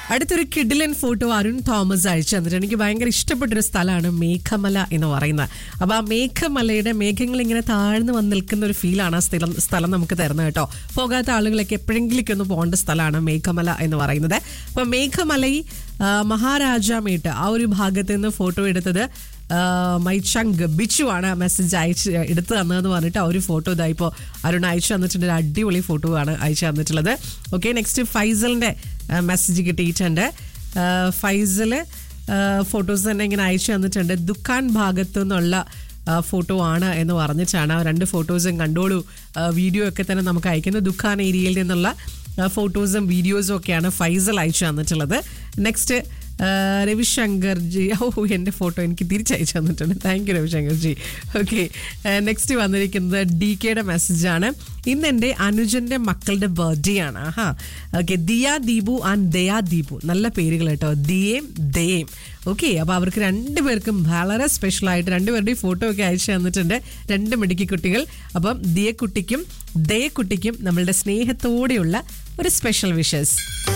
അടുത്തൊരു കിഡിലൻ photo Arun Thomas അയച്ചു തന്നിട്ട് എനിക്ക് ഭയങ്കര ഇഷ്ടപ്പെട്ടൊരു സ്ഥലമാണ് മേഘമല എന്ന് പറയുന്നത് അപ്പോൾ ആ മേഘമലയുടെ മേഘങ്ങൾ ഇങ്ങനെ താഴ്ന്നു വന്ന് നിൽക്കുന്ന ഒരു ഫീലാണ് ആ സ്ഥലം സ്ഥലം നമുക്ക് തരുന്നത് കേട്ടോ പോകാത്ത ആളുകളൊക്കെ എപ്പോഴെങ്കിലൊക്കെ ഒന്ന് പോകേണ്ട സ്ഥലമാണ് മേഘമല എന്ന് പറയുന്നത് അപ്പോൾ മേഘമലൈ ആ, മഹാരാജാമേട്ട് ആ ഒരു ഭാഗത്ത് നിന്ന് ഫോട്ടോ എടുത്തത് മൈ ചങ്ക് ബിച്ചു ആണ് മെസ്സേജ് അയച്ച് എടുത്തു തന്നതെന്ന് പറഞ്ഞിട്ട് ആ ഒരു ഫോട്ടോ ഇതാ ഇപ്പോൾ അരുൺ അയച്ചു തന്നിട്ടുണ്ട് ഒരു അടിപൊളി ഫോട്ടോ ആണ് അയച്ചു തന്നിട്ടുള്ളത് ഓക്കെ നെക്സ്റ്റ് ഫൈസലിൻ്റെ മെസ്സേജ് കിട്ടിയിട്ടുണ്ട് ആ, ഫൈസൽ ഫോട്ടോസ് തന്നെ ഇങ്ങനെ അയച്ചു തന്നിട്ടുണ്ട് ദുഃഖാൻ ഭാഗത്തു നിന്നുള്ള ഫോട്ടോ ആണ് എന്ന് പറഞ്ഞിട്ടാണ് ആ രണ്ട് ഫോട്ടോസും കണ്ടോളൂ ആ, വീഡിയോ ഒക്കെ തന്നെ നമുക്ക് അയക്കുന്നത് ദുഃഖാൻ ഏരിയയിൽ നിന്നുള്ള ആ, ഫോട്ടോസും വീഡിയോസും ഒക്കെയാണ് ഫൈസൽ അയച്ചു തന്നിട്ടുള്ളത് നെക്സ്റ്റ് രവിശങ്കർ ജി ഓ എൻ്റെ ഫോട്ടോ എനിക്ക് തിരിച്ചയച്ചു തന്നിട്ടുണ്ട് thank you Ravishankar ji okay next വന്നിരിക്കുന്നത് ഡി കെയുടെ മെസ്സേജാണ് ഇന്ന് എൻ്റെ അനുജൻ്റെ മക്കളുടെ ബർത്ത്ഡേ ആണ് ആഹാ ഓക്കെ ദിയ ദീപു ആൻഡ് ദയാ ദീപു നല്ല പേരുകൾ കേട്ടോ ദിയേം ദയേം ഓക്കെ അപ്പോൾ അവർക്ക് രണ്ടുപേർക്കും വളരെ സ്പെഷ്യൽ ആയിട്ട് രണ്ടുപേരുടെയും ഫോട്ടോ ഒക്കെ അയച്ചു തന്നിട്ടുണ്ട് രണ്ട് മിടുക്കി കുട്ടികൾ അപ്പം ദിയക്കുട്ടിക്കും ദയക്കുട്ടിക്കും നമ്മളുടെ സ്നേഹത്തോടെയുള്ള ഒരു സ്പെഷ്യൽ വിഷസ്